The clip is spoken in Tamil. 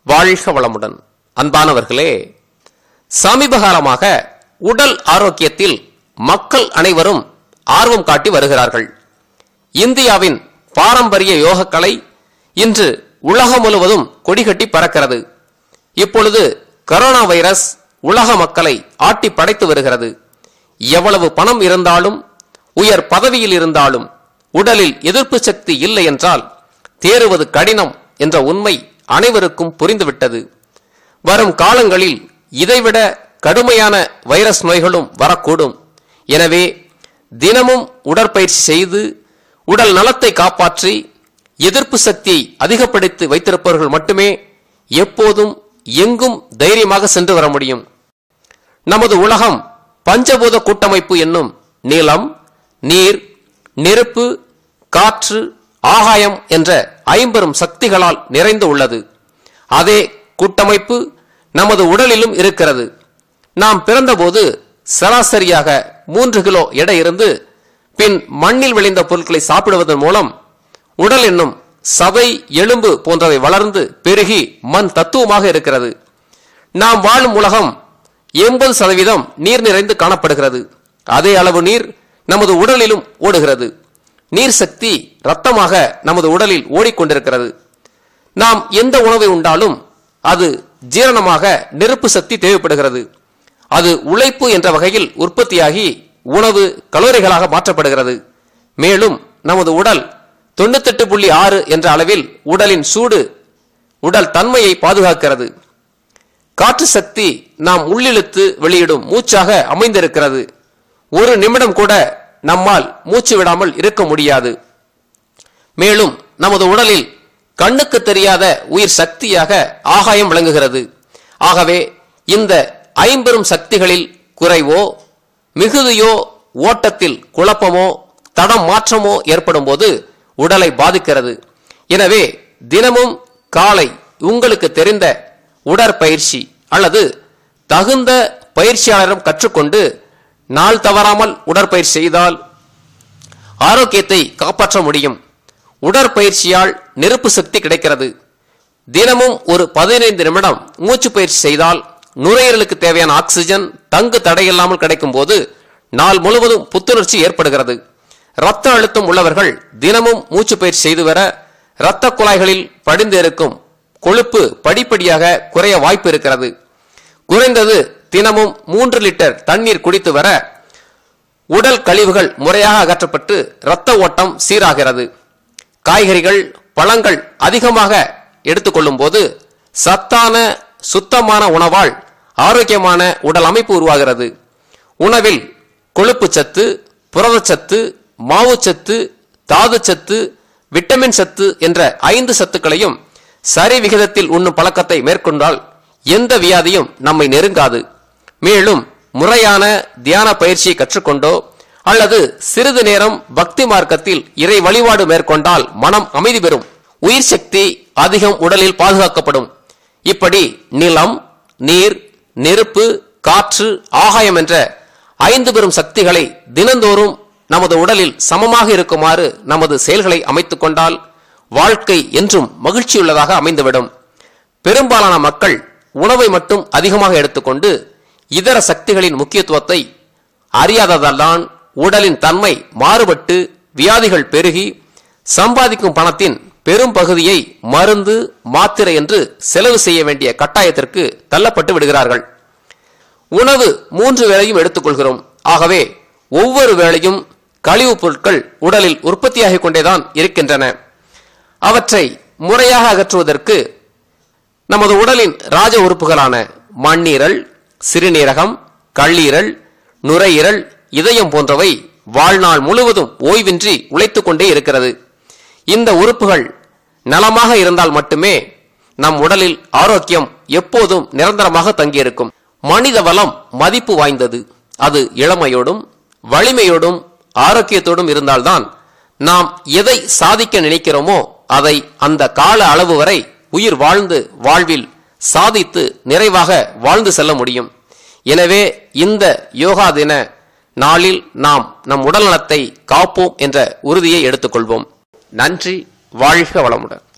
வாழ்க வளமுடன் அன்பானவர்களே சமீப காலமாக உடல் ஆரோக்கியத்தில் மக்கள் அனைவரும் ஆர்வம் காட்டி வருகிறார்கள் இந்தியாவின் பாரம்பரிய யோகக்கலை இன்று உலகம் முழுவதும் கொடிகட்டி பறக்கிறது இப்பொழுது கரோனா வைரஸ் உலக மக்களை ஆட்டி படைத்து வருகிறது எவ்வளவு பணம் இருந்தாலும் உயர் பதவியில் இருந்தாலும் உடலில் எதிர்ப்பு சக்தி இல்லை என்றால் தேறுவது கடினம் என்ற உண்மை அனைவருக்கும் புரிந்துவிட்டது வரும் காலங்களில் இதைவிட கடுமையான வைரஸ் நோய்களும் வரக்கூடும் எனவே தினமும் உடற்பயிற்சி செய்து உடல் நலத்தை காப்பாற்றி எதிர்ப்பு சக்தியை அதிகப்படுத்தி வைத்திருப்பவர்கள் மட்டுமே எப்போதும் எங்கும் தைரியமாக சென்று வர முடியும் நமது உலகம் பஞ்சபூத கூட்டமைப்பு என்னும் நிலம் நீர் நெருப்பு காற்று ஆகாயம் என்ற ஐம்பெரும் சக்திகளால் நிறைந்து உள்ளது அதே கூட்டமைப்பு நமது உடலிலும் இருக்கிறது நாம் பிறந்தபோது சராசரியாக மூன்று கிலோ எடை இருந்து பின் மண்ணில் விளைந்த பொருட்களை சாப்பிடுவதன் மூலம் உடல் என்னும் சதை எலும்பு போன்றவை வளர்ந்து பெருகி மண் தத்துவமாக இருக்கிறது நாம் வாழும் உலகம் எண்பது சதவீதம் நீர் நிறைந்து காணப்படுகிறது அதே அளவு நீர் நமது உடலிலும் ஓடுகிறது நீர் சக்தி ரத்தமாக நமது உடலில் ஓடிக்கொண்டிருக்கிறது நாம் எந்த உணவை உண்டாலும் அது ஜீரணமாக நெருப்பு சக்தி தேவைப்படுகிறது அது உழைப்பு என்ற வகையில் உற்பத்தியாகி உணவு கலோரிகளாக மாற்றப்படுகிறது மேலும் நமது உடல் தொண்ணூத்தெட்டு புள்ளி ஆறு என்ற அளவில் உடலின் சூடு உடல் தன்மையை பாதுகாக்கிறது காற்று சக்தி நாம் உள்ளிழுத்து வெளியிடும் மூச்சாக அமைந்திருக்கிறது ஒரு நிமிடம் கூட நம்மால் மூச்சு விடாமல் இருக்க முடியாது மேலும் நமது உடலில் கண்ணுக்கு தெரியாத உயிர் சக்தியாக ஆகாயம் விளங்குகிறது ஆகவே இந்த ஐம்பெரும் சக்திகளில் குறைவோ மிகுதியோ ஓட்டத்தில் குழப்பமோ தடம் மாற்றமோ ஏற்படும் போது உடலை பாதிக்கிறது எனவே தினமும் காலை உங்களுக்கு தெரிந்த உடற்பயிற்சி அல்லது தகுந்த பயிற்சியாளரிடம் கற்றுக்கொண்டு நாள் தவறாமல் உடற்பயிற்சி செய்தால் ஆரோக்கியத்தை காப்பாற்ற முடியும் உடற்பயிற்சியால் நெருப்பு சக்தி கிடைக்கிறது தினமும் ஒரு பதினைந்து நிமிடம் மூச்சு பயிற்சி செய்தால் நுரையீரலுக்கு தேவையான ஆக்சிஜன் தங்கு தடையில்லாமல் கிடைக்கும் போது நாள் முழுவதும் புத்துணர்ச்சி ஏற்படுகிறது இரத்த அழுத்தம் உள்ளவர்கள் தினமும் மூச்சு பயிற்சி செய்து வர இரத்த குழாய்களில் படிந்து இருக்கும் கொழுப்பு படிப்படியாக குறைய வாய்ப்பு இருக்கிறது குறைந்தது தினமும் மூன்று லிட்டர் தண்ணீர் குடித்து வர உடல் கழிவுகள் முறையாக அகற்றப்பட்டு இரத்த ஓட்டம் சீராகிறது காய்கறிகள் பழங்கள் அதிகமாக எடுத்துக்கொள்ளும் போது சத்தான சுத்தமான உணவால் ஆரோக்கியமான உடல் அமைப்பு உருவாகிறது உணவில் கொழுப்பு சத்து புரதச்சத்து மாவுச்சத்து தாதுச்சத்து விட்டமின் சத்து என்ற ஐந்து சத்துக்களையும் சரி விகிதத்தில் உண்ணும் பழக்கத்தை மேற்கொண்டால் எந்த வியாதியும் நம்மை நெருங்காது மேலும் முறையான தியான பயிற்சியை கற்றுக்கொண்டோ அல்லது சிறிது நேரம் பக்தி மார்க்கத்தில் இறை வழிபாடு மேற்கொண்டால் மனம் அமைதி பெறும் உயிர் சக்தி அதிகம் உடலில் பாதுகாக்கப்படும் இப்படி நிலம் நீர் நெருப்பு காற்று ஆகாயம் என்ற ஐந்து பெரும் சக்திகளை தினந்தோறும் நமது உடலில் சமமாக இருக்குமாறு நமது செயல்களை அமைத்துக் கொண்டால் வாழ்க்கை என்றும் மகிழ்ச்சியுள்ளதாக அமைந்துவிடும் பெரும்பாலான மக்கள் உணவை மட்டும் அதிகமாக எடுத்துக்கொண்டு இதர சக்திகளின் முக்கியத்துவத்தை அறியாததால்தான் உடலின் தன்மை மாறுபட்டு வியாதிகள் பெருகி சம்பாதிக்கும் பணத்தின் பெரும் பகுதியை மருந்து மாத்திரை என்று செலவு செய்ய வேண்டிய கட்டாயத்திற்கு தள்ளப்பட்டு விடுகிறார்கள் உணவு மூன்று வேளையும் எடுத்துக்கொள்கிறோம் ஆகவே ஒவ்வொரு வேளையும் கழிவுப் பொருட்கள் உடலில் உற்பத்தியாகிக் கொண்டேதான் இருக்கின்றன அவற்றை முறையாக அகற்றுவதற்கு நமது உடலின் ராஜ உறுப்புகளான மண்ணீரல் சிறுநீரகம் கல்லீரல் நுரையீரல் இதயம் போன்றவை வாழ்நாள் முழுவதும் ஓய்வின்றி உழைத்துக் கொண்டே இருக்கிறது இந்த உறுப்புகள் நலமாக இருந்தால் மட்டுமே நம் உடலில் ஆரோக்கியம் எப்போதும் நிரந்தரமாக தங்கியிருக்கும் மனித வளம் மதிப்பு வாய்ந்தது அது இளமையோடும் வலிமையோடும் ஆரோக்கியத்தோடும் இருந்தால்தான் நாம் எதை சாதிக்க நினைக்கிறோமோ அதை அந்த கால அளவு வரை உயிர் வாழ்ந்து வாழ்வில் சாதித்து நிறைவாக வாழ்ந்து செல்ல முடியும் எனவே இந்த யோகா தின நாளில் நாம் நம் உடல்நலத்தை காப்போம் என்ற உறுதியை எடுத்துக்கொள்வோம் நன்றி வாழ்க வளமுடன்